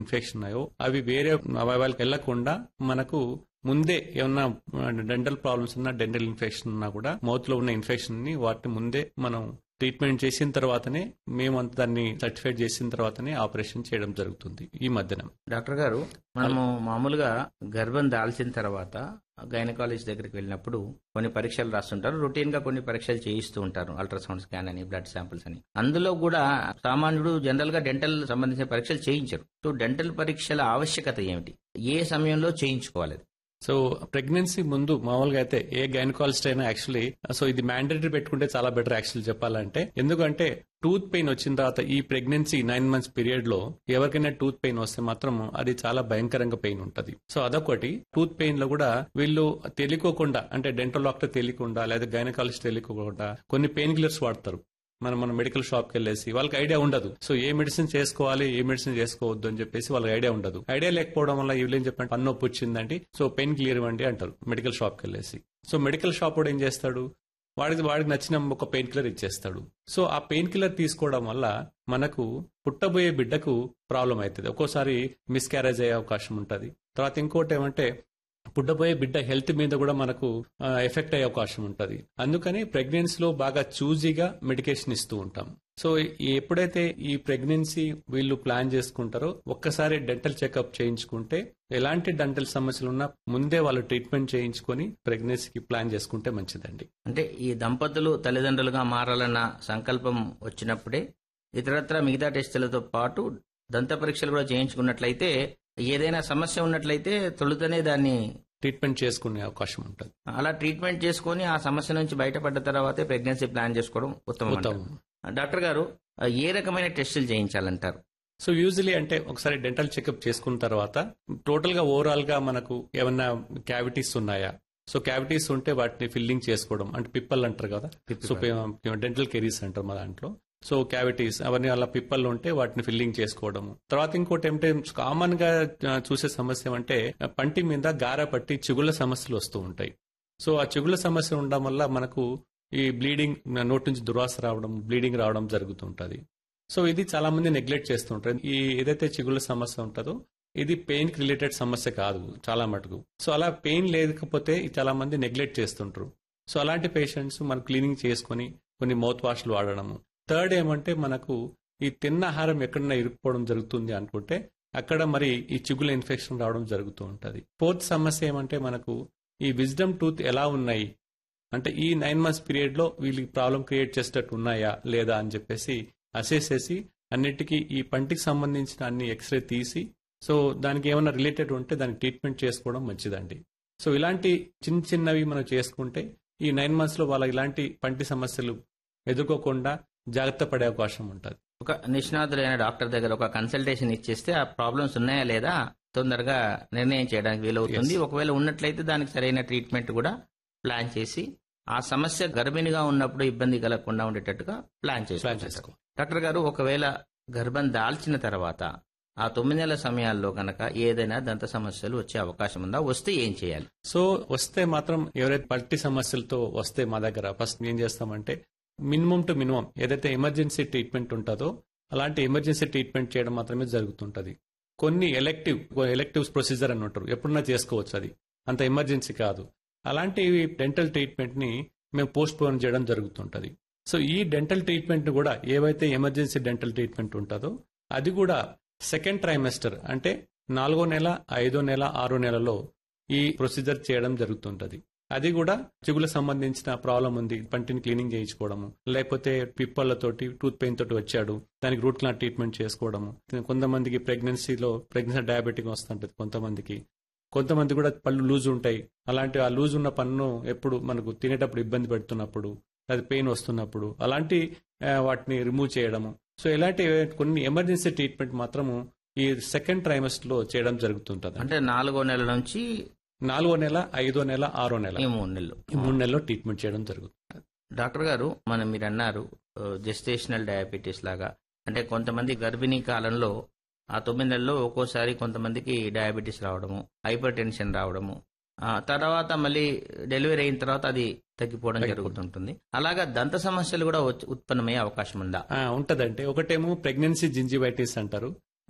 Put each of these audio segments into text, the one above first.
Infection ఉన్నాయో అవి వేరే అవయవాలకు వెళ్లకుండా మనకు ముందే ఏమన్నా డెంటల్ ప్రాబ్లమ్స్ ఉన్నా డెంటల్ ఇన్ఫెక్షన్ ఉన్నా కూడా మౌత్ లో ఉన్న ఇన్ఫెక్షన్ ని వాటిని ముందే మనం ట్రీట్మెంట్ చేసిన తర్వాతనే మేము అంత దాన్ని సర్టిఫైడ్ చేసిన తర్వాతనే ఆపరేషన్ చేయడం జరుగుతుంది ఈ మధ్యన డాక్టర్ గారు మనము మామూలుగా గర్భం దాల్చిన తర్వాత గైనకాలజీ దగ్గరికి వెళ్ళినప్పుడు కొన్ని పరీక్షలు రాస్తుంటారు రొటీన్ గా కొన్ని పరీక్షలు చేయిస్తూ ఉంటారు అల్ట్రాసౌండ్ స్కాన్ అని బ్లడ్ శాంపిల్స్ అని అందులో కూడా సామాన్యుడు జనరల్ గా డెంటల్ సంబంధించిన పరీక్షలు చేయించరు సో డెంటల్ పరీక్షల ఆవశ్యకత ఏమిటి ఏ సమయంలో చేయించుకోవాలి అది? సో ప్రెగ్నెన్సీ ముందు మామూలుగా అయితే ఏ గైనకాలజిస్ట్ అయినా యాక్చువల్లీ సో ఇది మ్యాండేటరీ పెట్టుకుంటే చాలా బెటర్ యాక్చువల్లీ చెప్పాలంటే ఎందుకంటే టూత్ పెయిన్ వచ్చిన తర్వాత ఈ ప్రెగ్నెన్సీ నైన్ మంత్స్ పీరియడ్ లో ఎవరికైనా టూత్ పెయిన్ వస్తే మాత్రం అది చాలా భయంకరంగా పెయిన్ ఉంటది సో అదొకటి టూత్ పెయిన్ లో కూడా వీళ్ళు తెలియకోకుండా అంటే డెంటల్ డాక్టర్ తెలియకుండా లేదా గైనకాలజిస్ట్ తెలియకోకుండా కొన్ని పెయిన్ కిల్లర్స్ వాడతారు మనం మన మెడికల్ షాప్ కి వెళ్ళేసి వాళ్ళకి ఐడియా ఉండదు సో ఏ మెడిసిన్ చేసుకోవాలి ఏ మెడిసిన్ చేసుకోవద్దు అని చెప్పేసి వాళ్ళకి ఐడియా ఉండదు ఐడియా లేకపోవడం వల్ల వీళ్ళు ఏం చెప్పండి పన్ను నొప్పి వచ్చిందండి సో పెయిన్ క్లియర్ ఇవ్వండి అంటారు మెడికల్ షాప్ కి వెళ్ళేసి సో మెడికల్ షాప్ కూడా ఏం చేస్తాడు వాడికి వాడికి నచ్చిన ఒక పెయిన్ కిల్లర్ ఇచ్చేస్తాడు సో ఆ పెయిన్ కిల్లర్ తీసుకోవడం వల్ల మనకు పుట్టబోయే బిడ్డకు ప్రాబ్లం అవుతుంది ఒక్కోసారి మిస్క్యారేజ్ అయ్యే అవకాశం ఉంటుంది తర్వాత ఇంకోటి ఏమంటే పుట్టబోయే బిడ్డ హెల్త్ మీద కూడా మనకు ఎఫెక్ట్ అయ్యే అవకాశం ఉంటుంది అందుకని ప్రెగ్నెన్సీలో బాగా చూజీగా మెడికేషన్ ఇస్తూ ఉంటాం సో ఎప్పుడైతే ఈ ప్రెగ్నెన్సీ వీళ్ళు ప్లాన్ చేసుకుంటారో ఒక్కసారి డెంటల్ చెకప్ చేయించుకుంటే ఎలాంటి డెంటల్ సమస్యలు ఉన్నా ముందే వాళ్ళు ట్రీట్మెంట్ చేయించుకొని ప్రెగ్నెన్సీకి ప్లాన్ చేసుకుంటే మంచిదండి అంటే ఈ దంపతులు తల్లిదండ్రులుగా మారాలన్న సంకల్పం వచ్చినప్పుడే ఇతరత్ర మిగతా టెస్టులతో పాటు దంత పరీక్షలు కూడా చేయించుకున్నట్లయితే ఏదైనా సమస్య ఉన్నట్లయితే తొలుతనే దాన్ని ట్రీట్మెంట్ చేసుకునే అవకాశం ఉంటుంది అలా ట్రీట్మెంట్ చేసుకొని ఆ సమస్య నుంచి బయటపడ్డ తర్వాతే ప్రెగ్నెన్సీ ప్లాన్ చేసుకోవడం ఉత్తమం అంటారు. ఉత్తమం డాక్టర్ గారు ఏ రకమైన టెస్టులు చేయించాలంటారు సో యూజువలీ అంటే ఒకసారి డెంటల్ చెకప్ చేసుకున్న తర్వాత టోటల్ గా ఓవరాల్ గా మనకు ఏమన్నా క్యావిటీస్ ఉన్నాయా సో క్యావిటీస్ ఉంటే వాటిని ఫిల్లింగ్ చేసుకోవడం అంటే పిప్పల్ అంటారు కదా సో డెంటల్ కెరీస్ అంటారు మా దాంట్లో సో క్యావిటీస్ అవన్నీ అలా పిప్పల్ ఉంటే వాటిని ఫిల్లింగ్ చేసుకోవడం తర్వాత ఇంకోటి ఏమంటే కామన్ గా ఆ, చూసే సమస్య ఏమంటే పంటి మీద గార పట్టి చిగుళ్ళ సమస్యలు వస్తూ ఉంటాయి సో ఆ చిగుళ్ళ సమస్య ఉండడం వల్ల మనకు ఈ బ్లీడింగ్ నోటి నుంచి దుర్వాస రావడం బ్లీడింగ్ రావడం జరుగుతుంటది సో ఇది చాలా మంది నెగ్లెక్ట్ చేస్తుంటారు ఈ ఏదైతే చిగుళ్ళ సమస్య ఉంటుందో ఇది పెయిన్ కి రిలేటెడ్ సమస్య కాదు చాలా మటుకు సో అలా పెయిన్ లేకపోతే చాలా మంది నెగ్లెక్ట్ చేస్తుంటారు సో అలాంటి పేషెంట్స్ మనం క్లీనింగ్ చేసుకొని కొన్ని మౌత్ వాష్లు వాడడము థర్డ్ ఏమంటే మనకు ఈ తిన్న ఆహారం ఎక్కడన్నా ఇరుక్కుపోవడం జరుగుతుంది అనుకుంటే అక్కడ మరి ఈ చిగుల ఇన్ఫెక్షన్ రావడం జరుగుతూ ఉంటది ఫోర్త్ సమస్య ఏమంటే మనకు ఈ విజ్డమ్ టూత్ ఎలా ఉన్నాయి అంటే ఈ నైన్ మంత్స్ పీరియడ్ లో వీళ్ళకి ప్రాబ్లం క్రియేట్ చేసేటట్టు ఉన్నాయా లేదా అని చెప్పేసి అసెస్ చేసి అన్నిటికీ ఈ పంటికి సంబంధించిన అన్ని ఎక్స్రే తీసి సో దానికి ఏమైనా రిలేటెడ్ ఉంటే దానికి ట్రీట్మెంట్ చేసుకోవడం మంచిదండి సో ఇలాంటి చిన్న చిన్నవి మనం చేసుకుంటే ఈ నైన్ మంత్స్ లో వాళ్ళ ఇలాంటి పంటి సమస్యలు ఎదుర్కోకుండా జాగ్రత్త పడే అవకాశం ఉంటుంది ఒక నిష్ణాతులైన డాక్టర్ దగ్గర ఒక కన్సల్టేషన్ ఇచ్చేస్తే ఆ ప్రాబ్లమ్స్ ఉన్నాయా లేదా తొందరగా నిర్ణయం చేయడానికి వీలవుతుంది ఒకవేళ ఉన్నట్లయితే దానికి సరైన ట్రీట్మెంట్ కూడా ప్లాన్ చేసి ఆ సమస్య గర్భిణిగా ఉన్నప్పుడు ఇబ్బంది కలగకుండా ఉండేటట్టుగా ప్లాన్ ప్లాన్ చేసుకోవాలి చేసుకో డాక్టర్ గారు ఒకవేళ గర్భం దాల్చిన తర్వాత ఆ తొమ్మిది నెలల సమయాల్లో గనక ఏదైనా దంత సమస్యలు వచ్చే అవకాశం ఉందా వస్తే ఏం చేయాలి సో వస్తే మాత్రం ఎవరైతే పల్టీ సమస్యలతో వస్తే మా దగ్గర ఫస్ట్ ఏం చేస్తామంటే మినిమం టు మినిమం ఏదైతే ఎమర్జెన్సీ ట్రీట్మెంట్ ఉంటుందో అలాంటి ఎమర్జెన్సీ ట్రీట్మెంట్ చేయడం మాత్రమే జరుగుతుంటది కొన్ని ఎలెక్టివ్ ఎలెక్టివ్ ప్రొసీజర్ అని ఉంటారు ఎప్పుడన్నా చేసుకోవచ్చు అది అంత ఎమర్జెన్సీ కాదు అలాంటి డెంటల్ ట్రీట్మెంట్ ని మేము పోస్ట్ పోన్ చేయడం జరుగుతుంటది సో ఈ డెంటల్ ట్రీట్మెంట్ కూడా ఏవైతే ఎమర్జెన్సీ డెంటల్ ట్రీట్మెంట్ ఉంటుందో అది కూడా సెకండ్ ట్రైమెస్టర్ అంటే నాలుగో నెల ఐదో నెల ఆరో నెలలో ఈ ప్రొసీజర్ చేయడం జరుగుతుంటది అది కూడా చిగుల సంబంధించిన ప్రాబ్లం ఉంది పంటిని క్లీనింగ్ చేయించుకోవడము లేకపోతే పిప్పళ్ళతోటి టూత్ పెయిన్ తోటి వచ్చాడు దానికి రూట్ కెనాల్ ట్రీట్మెంట్ చేసుకోవడము కొంతమందికి ప్రెగ్నెన్సీలో ప్రెగ్నెన్సీ డయాబెటిక్ వస్తుంటది కొంతమందికి కొంతమంది కూడా పళ్ళు లూజ్ ఉంటాయి అలాంటి ఆ లూజ్ ఉన్న పన్ను ఎప్పుడు మనకు తినేటప్పుడు ఇబ్బంది పెడుతున్నప్పుడు అది పెయిన్ వస్తున్నప్పుడు అలాంటి ఆ, వాటిని రిమూవ్ చేయడము సో ఇలాంటి కొన్ని ఎమర్జెన్సీ ట్రీట్మెంట్ మాత్రము ఈ సెకండ్ ట్రైమస్టర్ లో చేయడం జరుగుతుంటది అంటే నాలుగో నెల నుంచి నాలుగో నెల ఐదో నెల ఆరో నెల ఈ మూడు నెలలు ఈ మూడు నెలల్లో ట్రీట్మెంట్ చేయడం జరుగుతుంది డాక్టర్ గారు మనం మీరు అన్నారు జెస్టేషనల్ డయాబెటీస్ లాగా అంటే కొంతమంది గర్భిణీ కాలంలో ఆ తొమ్మిది నెలల్లో ఒక్కోసారి కొంతమందికి డయాబెటీస్ రావడము హైపర్ టెన్షన్ రావడము ఆ తర్వాత మళ్ళీ డెలివరీ అయిన తర్వాత అది తగ్గిపోవడం జరుగుతుంటుంది అలాగా దంత సమస్యలు కూడా వచ్చి- ఉత్పన్నమయ్యే అవకాశం ఉందా ఆ, ఉంటదంటే ఒకటేమో ప్రెగ్నెన్సీ జింజివైటిస్ అంటారు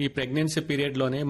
ఈ ప్రెగ్నెన్సీ పీరియడ్ లోనే